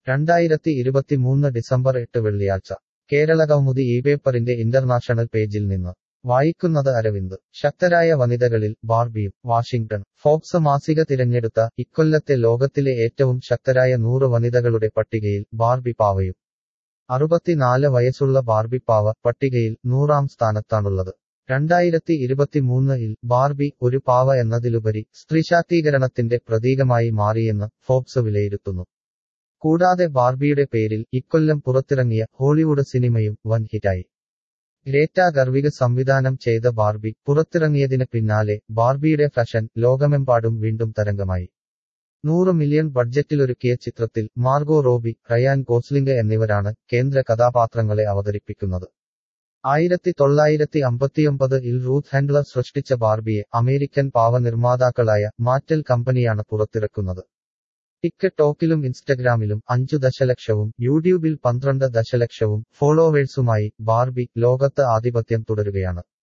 രണ്ടായിരത്തി ഇരുപത്തിമൂന്ന് ഡിസംബർ എട്ട് വെള്ളിയാഴ്ച കേരള കൗമുദി ഈ പേപ്പറിന്റെ ഇന്റർനാഷണൽ പേജിൽ നിന്ന് വായിക്കുന്നത് അരവിന്ദ് ശക്തരായ വനിതകളിൽ ബാർബിയും വാഷിംഗ്ടൺ ഫോക്സ് മാസിക തിരഞ്ഞെടുത്ത ഇക്കൊല്ലത്തെ ലോകത്തിലെ ഏറ്റവും ശക്തരായ നൂറ് വനിതകളുടെ പട്ടികയിൽ ബാർബി പാവയും അറുപത്തിനാല് വയസ്സുള്ള ബാർബി പാവ പട്ടികയിൽ നൂറാം സ്ഥാനത്താണുള്ളത് രണ്ടായിരത്തി ഇരുപത്തിമൂന്നിൽ ബാർബി ഒരു പാവ എന്നതിലുപരി സ്ത്രീശാക്തീകരണത്തിന്റെ പ്രതീകമായി മാറിയെന്ന് ഫോക്സ് വിലയിരുത്തുന്നു കൂടാതെ ബാർബിയുടെ പേരിൽ ഇക്കൊല്ലം പുറത്തിറങ്ങിയ ഹോളിവുഡ് സിനിമയും വൻ ഹിറ്റായി ഗ്രേറ്റ ഗർവിക സംവിധാനം ചെയ്ത ബാർബി പുറത്തിറങ്ങിയതിന് പിന്നാലെ ബാർബിയുടെ ഫാഷൻ ലോകമെമ്പാടും വീണ്ടും തരംഗമായി നൂറ് മില്യൺ ബഡ്ജറ്റിലൊരുക്കിയ ചിത്രത്തിൽ മാർഗോ റോബി റയാൻ ഗോസ്ലിംഗ് എന്നിവരാണ് കേന്ദ്ര കഥാപാത്രങ്ങളെ അവതരിപ്പിക്കുന്നത് ആയിരത്തി തൊള്ളായിരത്തി അമ്പത്തിയൊമ്പത് ഇൽ റൂത്ത് ഹാൻഡ്ലർ സൃഷ്ടിച്ച ബാർബിയെ അമേരിക്കൻ പാവ നിർമ്മാതാക്കളായ മാറ്റൽ കമ്പനിയാണ് പുറത്തിറക്കുന്നത് ടിക്കറ്റ് ടോക്കിലും ഇൻസ്റ്റഗ്രാമിലും അഞ്ചു ദശലക്ഷവും യൂട്യൂബിൽ പന്ത്രണ്ട് ദശലക്ഷവും ഫോളോവേഴ്സുമായി ബാർബി ലോകത്ത് ആധിപത്യം തുടരുകയാണ്